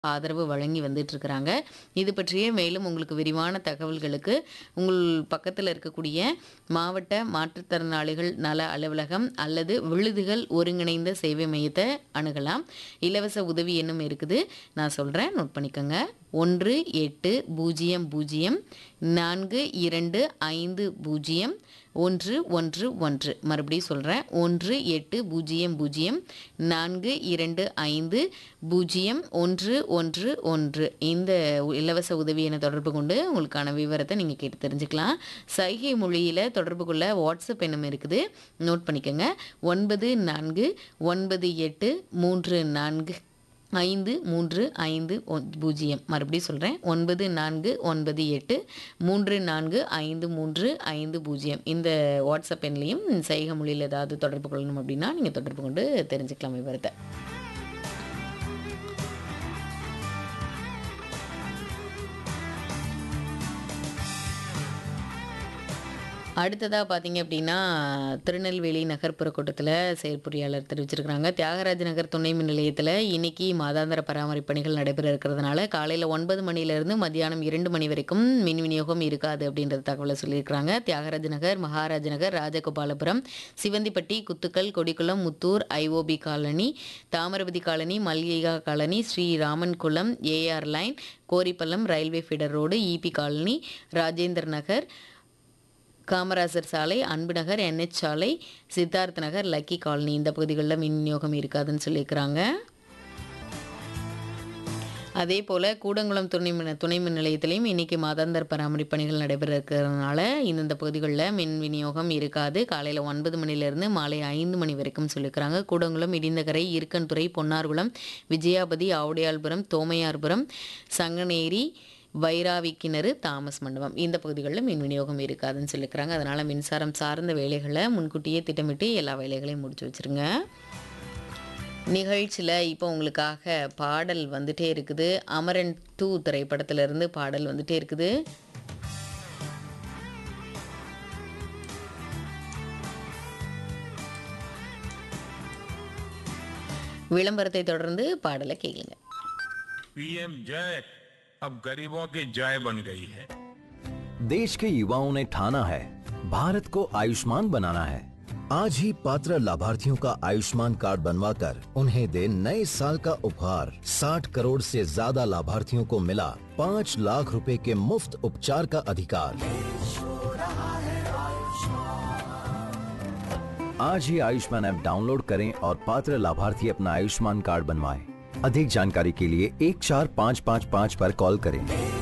ஆதரவு வழங்கி வந்துட்டு இருக்கிறாங்க இது பற்றிய மேலும் உங்களுக்கு விரிவான தகவல்களுக்கு உங்கள் பக்கத்தில் இருக்கக்கூடிய மாவட்ட மாற்றுத்திறனாளிகள் நல அலுவலகம் அல்லது விழுதுகள் ஒருங்கிணைந்த சேவை மையத்தை அணுகலாம் இலவச உதவி என்னும் இருக்குது நான் சொல்கிறேன் நோட் பண்ணிக்கோங்க ஒன்று எட்டு பூஜ்ஜியம் பூஜ்ஜியம் நான்கு இரண்டு ஐந்து பூஜ்ஜியம் ஒன்று ஒன்று ஒன்று மறுபடியும் சொல்கிறேன் ஒன்று எட்டு பூஜ்ஜியம் பூஜ்ஜியம் நான்கு இரண்டு ஐந்து பூஜ்ஜியம் ஒன்று ஒன்று ஒன்று இந்த இலவச உதவி என தொடர்பு கொண்டு உங்களுக்கான விவரத்தை நீங்கள் கேட்டு தெரிஞ்சுக்கலாம் சைகை மொழியில் தொடர்பு கொள்ள வாட்ஸ்அப் எண்ணும் இருக்குது நோட் பண்ணிக்கோங்க ஒன்பது நான்கு ஒன்பது எட்டு மூன்று நான்கு ஐந்து மூன்று ஐந்து ஒன் பூஜ்ஜியம் மறுபடியும் சொல்கிறேன் ஒன்பது நான்கு ஒன்பது எட்டு மூன்று நான்கு ஐந்து மூன்று ஐந்து பூஜ்ஜியம் இந்த வாட்ஸ்அப் எண்லேயும் சைகை மொழியில் ஏதாவது தொடர்பு கொள்ளணும் அப்படின்னா நீங்கள் தொடர்பு கொண்டு தெரிஞ்சுக்கலாம் விவரத்தை அடுத்ததாக பார்த்தீங்க அப்படின்னா திருநெல்வேலி நகர்ப்புற கூட்டத்தில் செயற்பொறியாளர் தெரிவிச்சிருக்கிறாங்க தியாகராஜ நகர் துணை மின் நிலையத்தில் இன்னைக்கு மாதாந்திர பராமரிப்பு பணிகள் நடைபெற இருக்கிறதுனால காலையில் ஒன்பது மணிலேருந்து மத்தியானம் இரண்டு மணி வரைக்கும் மின் விநியோகம் இருக்காது அப்படின்றது தகவலை சொல்லியிருக்கிறாங்க Thiyagaraja Nagar Maharaja Nagar Rajagopalapuram Sivanthipatti Kuthukkal Kodikulam Muthur IOB colony Thamirapathi colony Mallika colony Sriraman Kulam AR line Koripallam railway feeder road EB colony Rajendra Nagar Kamarasar Salai Anbu நகர் என்ஹெச் சாலை சித்தார்த் நகர் லக்கி காலனி இந்த பகுதிகளில் மின் விநியோகம் இருக்காதுன்னு சொல்லியிருக்கிறாங்க அதே போல் கூடங்குளம் துணை மின் துணை மின் நிலையத்திலையும் இன்றைக்கி மாதாந்தர பராமரிப்பு பணிகள் நடைபெற இருக்கிறதுனால இந்தந்த பகுதிகளில் மின் விநியோகம் இருக்காது காலையில் ஒன்பது மணிலேருந்து மாலை ஐந்து மணி வரைக்கும் சொல்லியிருக்கிறாங்க கூடங்குளம் இடிந்தகரை இருக்கன்துறை பொன்னார்குளம் விஜயாபதி ஆவுடையாள்புரம் தோமையார்புரம் சங்கனேரி வைராவி கிணறு தாமஸ் மண்டபம் இந்த பகுதிகளில் மின் விநியோகம் இருக்காதுன்னு சொல்லியிருக்கிறாங்க அதனால் மின்சாரம் சார்ந்த வேலைகளை முன்கூட்டியே திட்டமிட்டு எல்லா வேலைகளையும் முடிச்சு வச்சுருங்க நிகழ்ச்சியில் இப்போ உங்களுக்காக பாடல் வந்துட்டே இருக்குது அமரன் டூ திரைப்படத்திலிருந்து பாடல் வந்துட்டே இருக்குது விளம்பரத்தை தொடர்ந்து பாடலை கேளுங்க पीएम जय अब गरीबों की जय बन गई है देश के युवाओं ने ठाना है भारत को आयुष्मान बनाना है आज ही पात्र लाभार्थियों का आयुष्मान कार्ड बनवाकर उन्हें दे नए साल का उपहार 60 करोड़ से ज्यादा लाभार्थियों को मिला 5 लाख रुपए के मुफ्त उपचार का अधिकार आज ही आयुष्मान ऐप डाउनलोड करें और पात्र लाभार्थी अपना आयुष्मान कार्ड बनवाएं। अधिक जानकारी के लिए एक चार पाँच पाँच पाँच पर कॉल करें